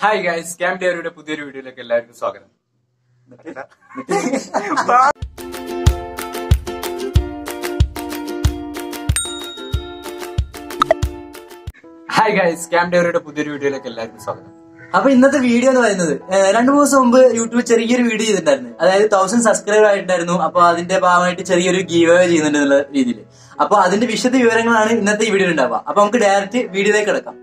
Hi guys scam ഡയറിയുടെ പുതിയൊരു വീഡിയോയിലേക്ക് എല്ലാവർക്കും സ്വാഗതം ഹായ് ഗൈസ് സ്കാം ഡയറിയുടെ പുതിയൊരു വീഡിയോയിലേക്ക് എല്ലാവർക്കും സ്വാഗതം അപ്പൊ ഇന്നത്തെ വീഡിയോ എന്ന് പറയുന്നത് ഏഹ്, രണ്ടു മൂന്ന് ദിവസം മുമ്പ് യൂട്യൂബ് ചെറിയൊരു വീഡിയോ ചെയ്തിട്ടുണ്ടായിരുന്നു അതായത് തൗസൻഡ് സബ്സ്ക്രൈബർ ആയിട്ടുണ്ടായിരുന്നു അപ്പൊ അതിന്റെ ഭാഗമായിട്ട് ചെറിയൊരു ഗീവ് അവേ ചെയ്യുന്നുണ്ട് എന്നുള്ള രീതിയിൽ അപ്പൊ അതിന്റെ വിശദ വിവരങ്ങളാണ് ഇന്നത്തെ ഈ വീഡിയോ ഉണ്ടാവുക അപ്പൊ നമുക്ക് ഡയറക്റ്റ് വീഡിയോയിലേക്ക് കിടക്കാം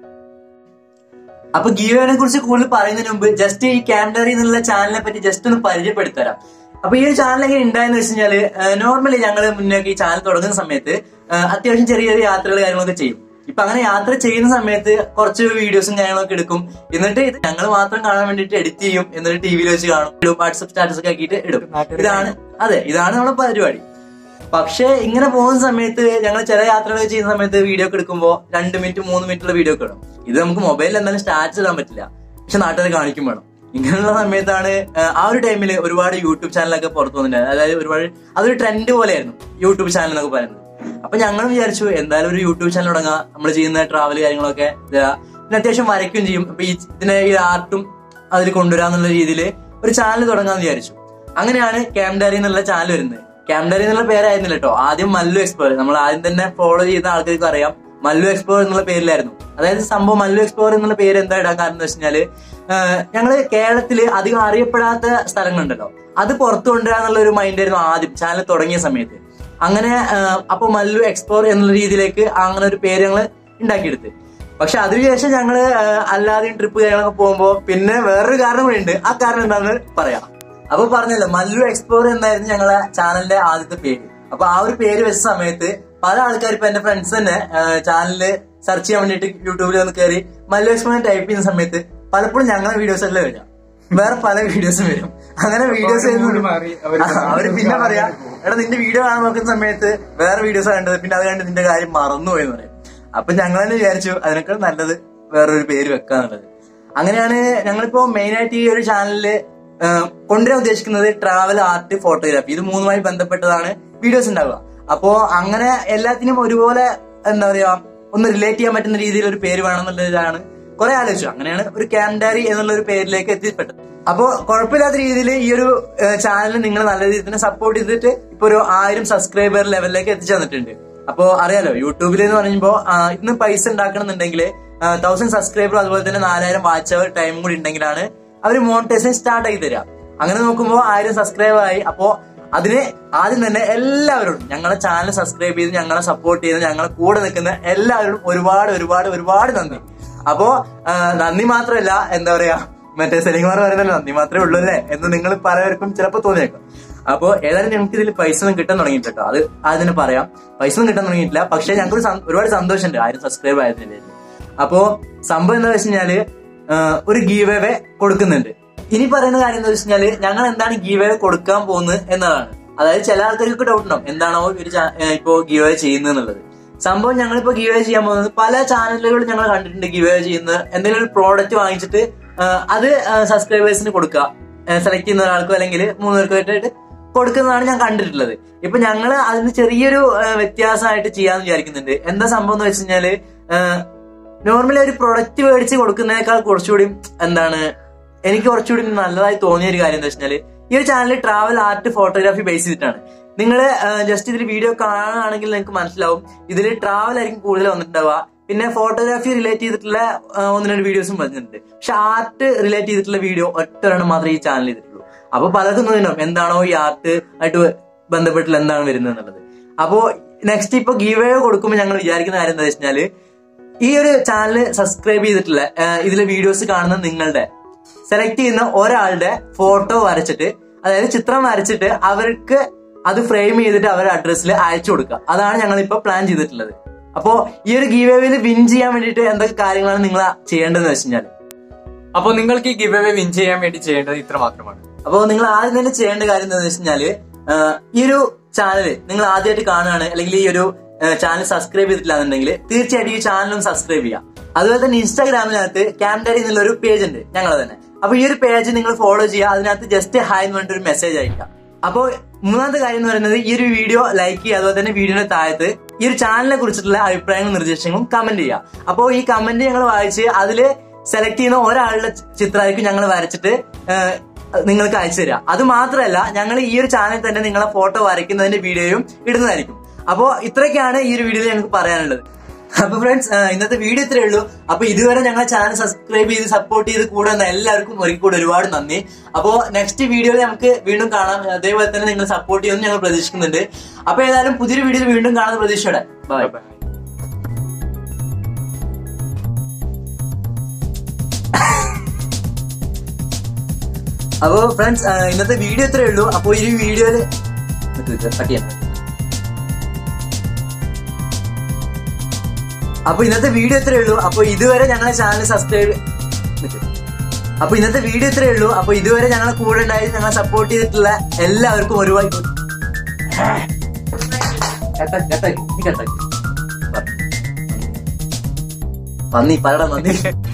അപ്പൊ ഗീവേനെ കുറിച്ച് കൂടുതൽ പറയുന്നതിന് മുമ്പ് ജസ്റ്റ് ഈ ക്യാൻഡറി എന്നുള്ള ചാനലിനെ പറ്റി ജസ്റ്റ് ഒന്ന് പരിചയപ്പെടുത്തരാം അപ്പൊ ഈ ഒരു ചാനൽ എങ്ങനെ ഉണ്ടായെന്ന് വെച്ച് കഴിഞ്ഞാല് നോർമലി ഞങ്ങൾ മുന്നേക്ക് ഈ ചാനൽ തുടങ്ങുന്ന സമയത്ത് ഏഹ്, അത്യാവശ്യം ചെറിയ ചെറിയ യാത്രകൾ കാര്യങ്ങളൊക്കെ ചെയ്യും ഇപ്പൊ അങ്ങനെ യാത്ര ചെയ്യുന്ന സമയത്ത് കുറച്ച് വീഡിയോസും കാര്യങ്ങളൊക്കെ എടുക്കും എന്നിട്ട് ഇത് ഞങ്ങൾ മാത്രം കാണാൻ വേണ്ടിയിട്ട് എഡിറ്റ് ചെയ്യും എന്നിട്ട് ടി വിയിൽ വെച്ച് കാണും ഇടും വാട്സപ്പ് സ്റ്റാറ്റസ് ഒക്കെ ആക്കിയിട്ട് ഇടും ഇതാണ് അതെ ഇതാണ് നമ്മുടെ പരിപാടി പക്ഷേ ഇങ്ങനെ പോകുന്ന സമയത്ത് ഞങ്ങൾ ചില യാത്രകൾ ചെയ്യുന്ന സമയത്ത് വീഡിയോ ഒക്കെ എടുക്കുമ്പോൾ രണ്ട് മിനിറ്റ് മൂന്ന് മിനിറ്റുള്ള വീഡിയോ ഒക്കെ ഇടും ഇത് നമുക്ക് മൊബൈലിൽ എന്തായാലും സ്റ്റാറ്റസ് ഇടാൻ പറ്റില്ല പക്ഷെ നാട്ടുകാർ കാണിക്കും വേണം ഇങ്ങനെയുള്ള സമയത്താണ് ആ, ആ ഒരു ടൈമിൽ ഒരുപാട് യൂട്യൂബ് ചാനലൊക്കെ പുറത്തു വന്നിട്ടുണ്ട് അതായത് ഒരുപാട് അതൊരു ട്രെൻഡ് പോലെയായിരുന്നു യൂട്യൂബ് ചാനൽ എന്നൊക്കെ പറയുന്നത് അപ്പൊ ഞങ്ങൾ വിചാരിച്ചു എന്തായാലും ഒരു യൂട്യൂബ് ചാനൽ തുടങ്ങാം നമ്മൾ ചെയ്യുന്ന ട്രാവൽ കാര്യങ്ങളൊക്കെ ഇതാ. പിന്നെ അത്യാവശ്യം വരയ്ക്കുകയും ചെയ്യും അപ്പൊ ഈ ഇതിനെ ഈ ആർട്ടും അതിൽ കൊണ്ടുവരാന്നുള്ള രീതിയിൽ ഒരു ചാനൽ തുടങ്ങാന്ന് വിചാരിച്ചു അങ്ങനെയാണ് ക്യാംഡാരി എന്നുള്ള ചാനൽ വരുന്നത് ക്യാംഡാരി എന്നുള്ള പേരായിരുന്നില്ല കേട്ടോ ആദ്യം മല്ലു എക്സ്പ്ലോർ നമ്മൾ ആദ്യം തന്നെ ഫോളോ ചെയ്യുന്ന ആൾക്കാർക്ക് അറിയാം മല്ലു എക്സ്പ്ലോർ എന്നുള്ള പേരിലായിരുന്നു അതായത് സംഭവം മല്ലു എക്സ്പ്ലോർ എന്നുള്ള പേര് എന്താ ഇടാൻ കാരണം എന്ന് വെച്ച് കഴിഞ്ഞാല് ആഹ് ഞങ്ങള് കേരളത്തില് അധികം അറിയപ്പെടാത്ത സ്ഥലങ്ങളുണ്ടല്ലോ അത് പുറത്തു കൊണ്ടുവരാന്നുള്ള ഒരു മൈൻഡ് ആയിരുന്നു ആദ്യം ചാനൽ തുടങ്ങിയ സമയത്ത് അങ്ങനെ ആഹ് അപ്പൊ മല്ലു എക്സ്പ്ലോർ എന്നുള്ള രീതിയിലേക്ക് അങ്ങനെ ഒരു പേര് ഞങ്ങൾ ഉണ്ടാക്കിയെടുത്ത് പക്ഷെ അതിനുശേഷം ഞങ്ങള് ആഹ് അല്ലാതെയും ട്രിപ്പ് കാര്യങ്ങളൊക്കെ പോകുമ്പോ പിന്നെ വേറൊരു കാരണം കൂടി ഉണ്ട് ആ കാരണം എന്താണെന്ന് പറയാം അപ്പൊ പറഞ്ഞല്ലോ മല്ലു എക്സ്പ്ലോർ എന്നായിരുന്നു ഞങ്ങളെ ചാനലിന്റെ ആദ്യത്തെ പേര് അപ്പൊ ആ ഒരു പേര് വെച്ച സമയത്ത് പല ആൾക്കാർ ഇപ്പൊ എന്റെ ഫ്രണ്ട്സ് തന്നെ ചാനലില് സെർച്ച് ചെയ്യാൻ വേണ്ടിട്ട് യൂട്യൂബിൽ ഒന്ന് കയറി മല്ലു എക്സ്പ്ലോർ ടൈപ്പ് ചെയ്യുന്ന സമയത്ത് പലപ്പോഴും ഞങ്ങളെ വീഡിയോസ് അല്ലേ വരിക വേറെ പല വീഡിയോസും വരും അങ്ങനെ വീഡിയോസ് mood മാറി അവര് അവര് പിന്നെ പറയാ എടാ നിന്റെ വീഡിയോ കാണാൻ നോക്കുന്ന സമയത്ത് വേറെ വീഡിയോസ് കണ്ടത് പിന്നെ അത് കണ്ട് നിന്റെ കാര്യം മറന്നുപോയി എന്ന് പറയും അപ്പൊ ഞങ്ങൾ തന്നെ വിചാരിച്ചു അതിനേക്കാൾ നല്ലത് വേറൊരു പേര് വെക്കാന്നുള്ളത് അങ്ങനെയാണ് ഞങ്ങളിപ്പോ മെയിൻ ആയിട്ട് ഈ ഒരു ചാനലില് കൊണ്ടുവരാൻ ഉദ്ദേശിക്കുന്നത് ട്രാവൽ ആർട്ട് ഫോട്ടോഗ്രാഫി ഇത് മൂന്നുമായി ബന്ധപ്പെട്ടതാണ് വീഡിയോസ് ഉണ്ടാവുക അപ്പോ അങ്ങനെ എല്ലാത്തിനും ഒരുപോലെ എന്താ പറയാ ഒന്ന് റിലേറ്റ് ചെയ്യാൻ പറ്റുന്ന രീതിയിൽ ഒരു പേര് വേണമെന്നുള്ളതാണ് കുറെ ആലോചിച്ചു അങ്ങനെയാണ് ഒരു ക്യാംഡാരി എന്നുള്ള ഒരു പേരിലേക്ക് എത്തിപ്പെട്ടത് അപ്പോ കുഴപ്പമില്ലാത്ത രീതിയിൽ ഈ ഒരു ചാനൽ നിങ്ങൾ നല്ല രീതിയിൽ തന്നെ സപ്പോർട്ട് ചെയ്തിട്ട് ഇപ്പൊ ഒരു ആയിരം സബ്സ്ക്രൈബർ ലെവലിലേക്ക് എത്തിച്ചു തന്നിട്ടുണ്ട് അപ്പോ അറിയാലോ യൂട്യൂബിൽ എന്ന് പറയുമ്പോൾ ഇന്ന് പൈസ ഉണ്ടാക്കണമെന്നുണ്ടെങ്കിൽ തൗസൻഡ് സബ്സ്ക്രൈബർ അതുപോലെ തന്നെ നാലായിരം വാച്ച് അവർ ടൈം കൂടി ഉണ്ടെങ്കിലാണ് അവർ മോണിറ്റൈസേഷൻ സ്റ്റാർട്ട് ആക്കി തരിക അങ്ങനെ നോക്കുമ്പോൾ ആയിരം സബ്സ്ക്രൈബർ ആയി അപ്പോ അതിന് ആദ്യം തന്നെ എല്ലാവരോടും ഞങ്ങളെ ചാനൽ സബ്സ്ക്രൈബ് ചെയ്ത് ഞങ്ങളെ സപ്പോർട്ട് ചെയ്ത് ഞങ്ങളെ കൂടെ നിൽക്കുന്ന എല്ലാവരോടും ഒരുപാട് ഒരുപാട് ഒരുപാട് നന്ദി അപ്പോ ആ, നന്ദി മാത്രമല്ല എന്താ പറയാ മറ്റേ സെലിംകുമാർ പറയുന്നല്ലോ നന്ദി മാത്രമേ ഉള്ളൂ അല്ലേ എന്ന് നിങ്ങൾ പലവർക്കും ചിലപ്പോൾ തോന്നിയേക്കും അപ്പോ ഏതായാലും ഞങ്ങൾക്ക് ഇതിൽ പൈസ ഒന്നും കിട്ടാൻ തുടങ്ങിയിട്ടോ അത് ആദ്യം തന്നെ പറയാം പൈസ ഒന്നും കിട്ടാൻ തുടങ്ങിയിട്ടില്ല പക്ഷെ ഞങ്ങൾക്ക് ഒരു സം- ഒരുപാട് സന്തോഷമുണ്ട് ആയിരം സബ്സ്ക്രൈബ് ആയതിന്റെ പേരിൽ അപ്പോ സംഭവം എന്താ വെച്ച് കഴിഞ്ഞാല് ആ, ഒരു ഗീവ് അവേ കൊടുക്കുന്നുണ്ട് ഇനി പറയുന്ന കാര്യം എന്താ വെച്ച് കഴിഞ്ഞാല് ഞങ്ങൾ എന്താണ് ഗീവ് അവേ കൊടുക്കാൻ പോകുന്നത് എന്നതാണ് അതായത് ചില ആൾക്കാർക്ക് ഡൗട്ട് ഉണ്ടാവും എന്താണോ ഒരു ചാ- ഏ, ഇപ്പോ ഗീവ് അവേ ചെയ്യുന്നത് എന്നുള്ളത് സംഭവം ഞങ്ങളിപ്പോ ഗീവ് അവേ ചെയ്യാൻ പോകുന്നത് പല ചാനലുകളും ഞങ്ങൾ കണ്ടിട്ടുണ്ട് ഗീവ് അവേ ചെയ്യുന്നത് എന്തെങ്കിലും ഒരു പ്രോഡക്റ്റ് വാങ്ങിച്ചിട്ട് ആ, അത് സബ്സ്ക്രൈബേഴ്സിന് കൊടുക്കുക സെലക്ട് ചെയ്യുന്ന ഒരാൾക്കോ അല്ലെങ്കിൽ മൂന്ന് പേർക്കോ ആയിട്ട് കൊടുക്കുന്നതാണ് ഞാൻ കണ്ടിട്ടുള്ളത് ഇപ്പൊ ഞങ്ങള് അതിന് ചെറിയൊരു ആ, വ്യത്യാസമായിട്ട് ചെയ്യാന്ന് വിചാരിക്കുന്നുണ്ട് എന്താ സംഭവം എന്ന് വെച്ച് കഴിഞ്ഞാല് നോർമലി ഒരു പ്രൊഡക്റ്റ് മേടിച്ച് കൊടുക്കുന്നതിനേക്കാൾ കുറച്ചുകൂടി എന്താണ് എനിക്ക് കുറച്ചുകൂടി നല്ലതായി തോന്നിയ ഒരു കാര്യം എന്താ വെച്ചാല് ഈ ഒരു channel travel art photography base ചെയ്തിട്ടാണ് നിങ്ങൾ ജസ്റ്റ് ഇതിൽ വീഡിയോ കാണുകയാണെങ്കിൽ നിങ്ങൾക്ക് മനസ്സിലാവും ഇതിൽ ട്രാവൽ ആയിരിക്കും കൂടുതൽ വന്നിട്ടുണ്ടാവുക പിന്നെ ഫോട്ടോഗ്രാഫി റിലേറ്റ് ചെയ്തിട്ടുള്ള ആ, ഒന്ന് രണ്ട് വീഡിയോസും വന്നിട്ടുണ്ട് പക്ഷെ ആർട്ട് റിലേറ്റ് ചെയ്തിട്ടുള്ള വീഡിയോ ഒറ്റ ഒരെണ്ണം മാത്രമേ ഈ ചാനൽ ചെയ്തിട്ടുള്ളൂ അപ്പൊ പലർക്കും തോന്നിയിട്ടുണ്ടാവും എന്താണോ ഈ ആർട്ട് ആയിട്ട് ബന്ധപ്പെട്ടുള്ള എന്താണ് വരുന്നത് എന്നുള്ളത് അപ്പോ നെക്സ്റ്റ് ഇപ്പൊ ഗീവ് കൊടുക്കുമ്പോൾ ഞങ്ങൾ വിചാരിക്കുന്ന കാര്യം എന്താ വെച്ചാല് ഈ ഒരു ചാനൽ സബ്സ്ക്രൈബ് ചെയ്തിട്ടുള്ള ആഹ് ഇതിലെ വീഡിയോസ് കാണുന്ന നിങ്ങളുടെ സെലക്ട് ചെയ്യുന്ന ഒരാളുടെ ഫോട്ടോ വരച്ചിട്ട് അതായത് ചിത്രം വരച്ചിട്ട് അവർക്ക് അത് ഫ്രെയിം ചെയ്തിട്ട് അവരുടെ അഡ്രസ്സിൽ അയച്ചു കൊടുക്കുക അതാണ് ഞങ്ങൾ ഇപ്പൊ പ്ലാൻ ചെയ്തിട്ടുള്ളത് അപ്പോ ഈ ഒരു ഗീവ് അവേയിൽ വിൻ ചെയ്യാൻ വേണ്ടിയിട്ട് എന്തൊക്കെ കാര്യങ്ങളാണ് നിങ്ങൾ ചെയ്യേണ്ടതെന്ന് വെച്ച് കഴിഞ്ഞാൽ അപ്പോൾ നിങ്ങൾക്ക് ഈ ഗിവ് അവേ വിൻ ചെയ്യാൻ വേണ്ടി ചെയ്യേണ്ടത് ഇത്ര മാത്രമാണ് അപ്പോൾ നിങ്ങൾ ആദ്യം തന്നെ ചെയ്യേണ്ട കാര്യം എന്താണെന്ന് വെച്ച് കഴിഞ്ഞാല് ആഹ് ഈ ഒരു ചാനൽ നിങ്ങൾ ആദ്യമായിട്ട് കാണുകയാണ് അല്ലെങ്കിൽ ഈ ഒരു ചാനൽ സബ്സ്ക്രൈബ് ചെയ്തിട്ടില്ല എന്നുണ്ടെങ്കിൽ തീർച്ചയായിട്ടും ഈ ചാനലും സബ്സ്ക്രൈബ് ചെയ്യാം അതുപോലെ തന്നെ ഇൻസ്റ്റാഗ്രാമിനകത്ത് ക്യാംഡറി എന്നുള്ള ഒരു പേജ് ഉണ്ട് ഞങ്ങൾ തന്നെ അപ്പൊ ഈ ഒരു പേജ് നിങ്ങൾ ഫോളോ ചെയ്യുക അതിനകത്ത് ജസ്റ്റ് ഹായ് എന്ന് പറഞ്ഞിട്ട് ഒരു മെസ്സേജ് അയക്കാം അപ്പോൾ മൂന്നാമത്തെ കാര്യം എന്ന് പറയുന്നത് ഈ ഒരു വീഡിയോ ലൈക്ക് ചെയ്യുക അതുപോലെ തന്നെ വീഡിയോയുടെ താഴത്ത് ഈ ഒരു ചാനലിനെ കുറിച്ചിട്ടുള്ള അഭിപ്രായങ്ങളും നിർദ്ദേശങ്ങളും കമന്റ് ചെയ്യുക അപ്പോൾ ഈ കമന്റ് ഞങ്ങൾ വായിച്ച് അതില് സെലക്ട് ചെയ്യുന്ന ഒരാളുടെ ചിത്രമായിരിക്കും ഞങ്ങൾ വരച്ചിട്ട് ഏഹ്, നിങ്ങൾക്ക് അയച്ചു തരിക അത് മാത്രമല്ല ഞങ്ങൾ ഈ ഒരു ചാനൽ തന്നെ നിങ്ങളെ ഫോട്ടോ വരയ്ക്കുന്നതിന്റെ വീഡിയോയും ഇടുന്നതായിരിക്കും അപ്പോ ഇത്രയൊക്കെയാണ് ഈ ഒരു വീഡിയോയിൽ ഞങ്ങൾക്ക് പറയാനുള്ളത് അപ്പൊ ഫ്രണ്ട്സ് ഇന്നത്തെ വീഡിയോ ഇത്രയേ ഉള്ളൂ അപ്പൊ ഇതുവരെ ഞങ്ങളെ ചാനൽ സബ്സ്ക്രൈബ് ചെയ്ത് സപ്പോർട്ട് ചെയ്ത് കൂടെ വന്ന എല്ലാവർക്കും ഒരിക്കൽ കൂടെ ഒരുപാട് നന്ദി അപ്പോ നെക്സ്റ്റ് വീഡിയോയിൽ നമുക്ക് വീണ്ടും കാണാം അതേപോലെ തന്നെ നിങ്ങൾ സപ്പോർട്ട് ചെയ്യുമെന്ന് ഞങ്ങൾ പ്രതീക്ഷിക്കുന്നുണ്ട് അപ്പൊ ഏതായാലും പുതിയൊരു വീഡിയോയിൽ വീണ്ടും കാണുന്ന പ്രതീക്ഷയോടെ ബൈ Bye. അപ്പോ ഫ്രണ്ട്സ് ഇന്നത്തെ വീഡിയോ ഇത്രയേ ഉള്ളൂ അപ്പൊ ഈ വീഡിയോയില് കട്ട് ചെയ്യാം അപ്പൊ ഇന്നത്തെ വീഡിയോ ഇത്രയേ ഉള്ളൂ അപ്പൊ ഇതുവരെ ഞങ്ങളെ ചാനൽ സബ്സ്ക്രൈബ് അപ്പൊ ഇന്നത്തെ വീഡിയോ ഇത്രയേ ഉള്ളൂ അപ്പൊ ഇതുവരെ ഞങ്ങളെ കൂടെ ഉണ്ടായി ഞങ്ങളെ സപ്പോർട്ട് ചെയ്തിട്ടുള്ള എല്ലാവർക്കും ഒരുപാട് കട്ടാക്കി കട്ടാക്കി നീ കട്ടാക്കി നന്ദി പറയടാ നന്ദി